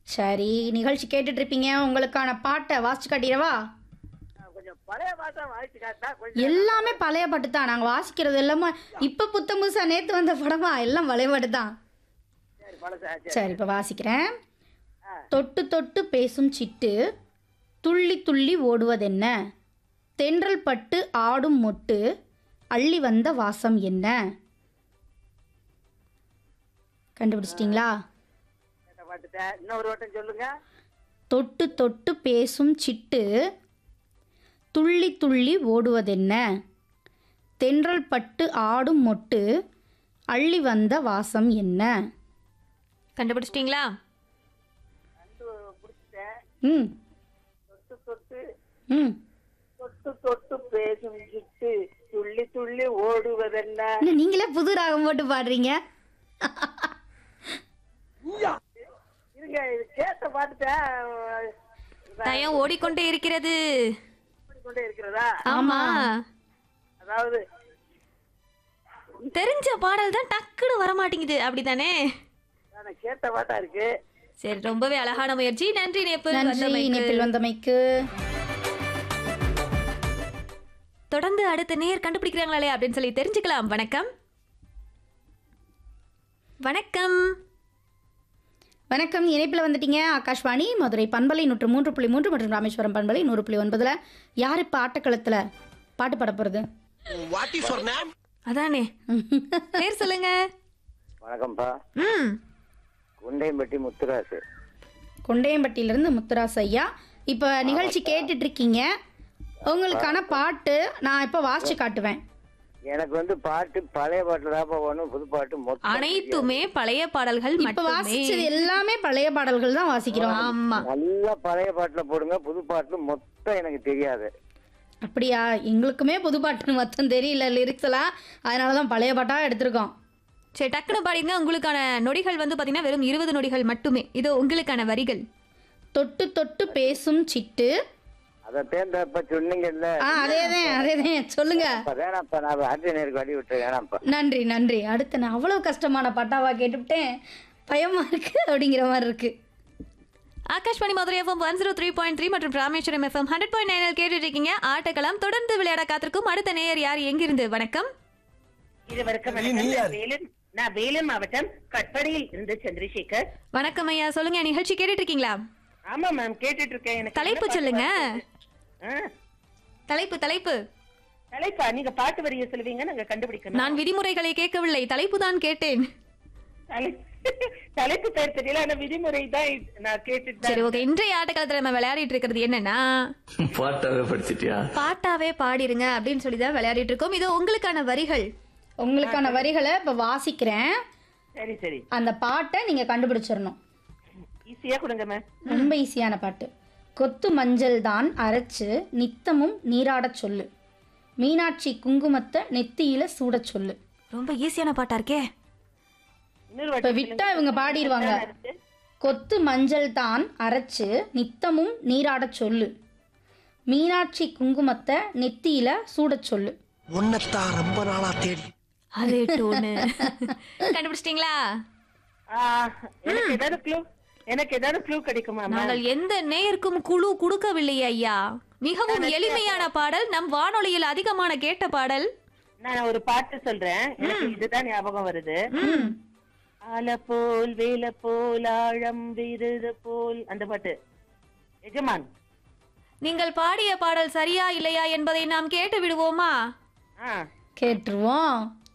சரி நிகழ்ச்சி கேட்டுட்டு இருப்பீங்க உங்களுக்கான பாட்டை வாசிச்சு காட்டிடவா கொஞ்சம் பழைய பாட்டா வாய்ச்சி காட்டா கொஞ்சம் எல்லாமே பழைய பாட்டு தான் நாங்கள் வாசிக்கிறது எல்லாமே இப்போ புத்தம் புதுசா நேற்று வந்த படமா எல்லாம் பழைய பாட்டு தான் சரி பழசா சரி சரி இப்போ வாசிக்கிறேன் ஆ. தொட்டு தொட்டு பேசும் சிட்டு துள்ளி துள்ளி ஓடுவதென்ன தென்றல் பட்டு ஆடும் மொட்டு அள்ளி வந்த வாசம் என்ன கண்டுபிடிச்சிட்டிங்களா கேட்ட பாட்டுட்டேன் இன்னொரு வட்டம் சொல்லுங்க தொட்டு தொட்டு பேசும் சிட்டு துள்ளி துள்ளி ஓடுவதென்ன தென்றல் பட்டு ஆடும் மொட்டு அள்ளி வந்த வாசம் என்ன கண்டுபிடிச்சிட்டீங்களா கண்டு பிடிச்சிட்டேன் ம் தொட்டு தொட்டு ம் தொட்டு தொட்டு பேசும் சிட்டு துள்ளி துள்ளி ஓடுவதென்ன என்ன நீங்களே புது ராகம் போட்டு பாடுறீங்க இருங்க இது கேட்ட பாட்டுட்டேன் டயம் ஓடிக்கொண்டே இருக்கிறது கொண்டே இருக்கிறதா ஆமா அதாவது தெரிஞ்ச பாடல் தான் டக்குன்னு வர மாட்டேங்குது அப்படிதானே நான் கேட்ட பாட்டா இருக்கு சரி ரொம்பவே அழகான முயற்சி நன்றி நேப்பு நன்றி இணைப்பில் வந்தமைக்கு தொடர்ந்து அடுத்த நேர் கண்டுபிடிக்கிறாங்களே அப்படின்னு சொல்லி தெரிஞ்சுக்கலாம் வணக்கம் வணக்கம் வணக்கம் இணைப்பில் வந்துட்டீங்க ஆகாஷ்வாணி மதுரை பண்பலை நூற்று மூன்று புள்ளி மூன்று மற்றும் ராமேஸ்வரம் பண்பலை நூறு புள்ளி ஒன்பதுல யார் இப்போ ஆட்டக்களத்தில் பாட்டு பாட போகிறது வாட் இஸ் யுவர் நேம் அதானே பேர் சொல்லுங்க வணக்கம்ப்பா ம் குண்டையம்பட்டி முத்துராசு கொண்டையம்பட்டியிலிருந்து முத்துராஸ் ஐயா இப்போ நிகழ்ச்சி கேட்டுட்டு இருக்கீங்க உங்களுக்கான பாட்டு நான் இப்போ வாசிச்சு காட்டுவேன் எனக்கு வந்து பாட்டு பழைய பாட்டுல தான் வேணும் புது பாட்டு மொத்தம் அனைத்துமே பழைய பாடல்கள் இப்போ மட்டுமே வாசிச்சது எல்லாமே பழைய பாடல்கள் தான் வாசிக்கிறோம் ஆமா நல்லா பழைய பாட்டுல போடுங்க புது பாட்டுல மொத்தம் எனக்கு தெரியாது அப்படியா எங்களுக்குமே புது பாட்டு மொத்தம் தெரியல லிரிக்ஸ் எல்லாம் அதனால தான் பழைய பாட்டாக எடுத்திருக்கோம் சரி டக்குனு பாடிங்க உங்களுக்கான நொடிகள் வந்து பாத்தீங்கன்னா வெறும் இருபது நொடிகள் மட்டுமே இதோ உங்களுக்கான வரிகள் தொட்டு தொட்டு பேசும் சிட்டு அதை தேர்ந்தப்ப சொன்னீங்கல்ல ஆ அதேதான் அதேதான் சொல்லுங்க அப்ப வேணாம்ப்பா நான் ஆஞ்சநேயருக்கு வழி விட்டு வேணாம்ப்பா நன்றி நன்றி அடுத்து நான் அவ்வளோ கஷ்டமான பாட்டாவா கேட்டுவிட்டேன் பயமா இருக்கு அப்படிங்கிற மாதிரி இருக்கு Akashvani Madurai FM one zero three point three மற்றும் ராமேஸ்வரம் எஃப்எம் ஹண்ட்ரட் பாயிண்ட் நைனில் கேட்டுட்டு இருக்கீங்க ஆட்டக்கலாம் தொடர்ந்து விளையாட காத்திருக்கும் அடுத்த நேயர் யார் எங்கிருந்து வணக்கம் இருவருக்கும் நீ- நீ வணக்கம். யார்? நான் வேலூர் நான் வேலூர் மாவட்டம் கட்படியில் இருந்து சந்திரசேகர் வணக்கம் ஐயா சொல்லுங்க நிகழ்ச்சி கேட்டுட்டு இருக்கீங்களா ஆமா மேம் கேட்டுட்டு இருக்கேன் எனக்கு தலைப்பு என்ன பாட்டு சொல்லுங்க வருது? ஆ, தலைப்பு தலைப்பு தலைப்பா நீங்க பாட்டு வரிய சொல்லுவீங்க நாங்க கண்டுபிடிக்கணும் நான் விதிமுறைகளை கேட்கவில்லை தலைப்பு தான் கேட்டேன் தலை- தலைப்பு பேர் தெரியல ஆனா விதிமுறை தான் நான் கேட்டுட்டு சரி தான் ஓகே இன்றைய ஆட்டக்காலத்துல நம்ம விளையாடிட்டு இருக்கிறது என்னன்னா பாட்டாவே படிச்சிட்டியா பாட்டாவே பாடிருங்க அப்படின்னு சொல்லி தான் விளையாடிட்டு இருக்கோம் இது உங்களுக்கான வரிகள் உங்களுக்கான வரிகளை இப்போ வாசிக்கிறேன் சரி சரி அந்த பாட்டை நீங்கள் கண்டுபிடிச்சிடணும் ஈஸியா கொடுங்க மேம் ரொம்ப ஈஸியான பாட்டு கொத்து மஞ்சள் தான் அரைச்சு நித்தமும் நீராடச் சொல்லு மீனாட்சி குங்குமத்தை நெத்தியில சூடச் சொல்லு ரொம்ப ஈஸியான பாட்டா இருக்கே இன்னொரு இப்போ வாட்டி விட்டா இவங்க பாடிடுவாங்க இருக்கு. கொத்து மஞ்சள் தான் அரைச்சு நித்தமும் நீராடச் சொல்லு மீனாட்சி குங்குமத்தை நெத்தியில சூடச் சொல்லு உன்னைத்தான் ரொம்ப நாளா தேடி அதே டோனு கண்டுபிடிச்சிட்டீங்களா ஆ, எனக்கு ஏதாவது க்ளூ எனக்கு ஏதாவது க்ளூ கிடைக்குமா மேம் நாங்கள் எந்த நேயருக்கும் குழு கொடுக்கவில்லை ஐயா மிகவும் எளிமையான பாடல் நம் வானொலியில் அதிகமான கேட்ட பாடல் நான் ஒரு பாட்டு சொல்றேன் எனக்கு இதுதான் ஞாபகம் வருது ஆல போல் வேல போல் ஆழம் விருது போல் அந்த பாட்டு எஜமான் நீங்கள் பாடிய பாடல் சரியா இல்லையா என்பதை நாம் கேட்டு விடுவோமா ஆ கேட்டுருவோம்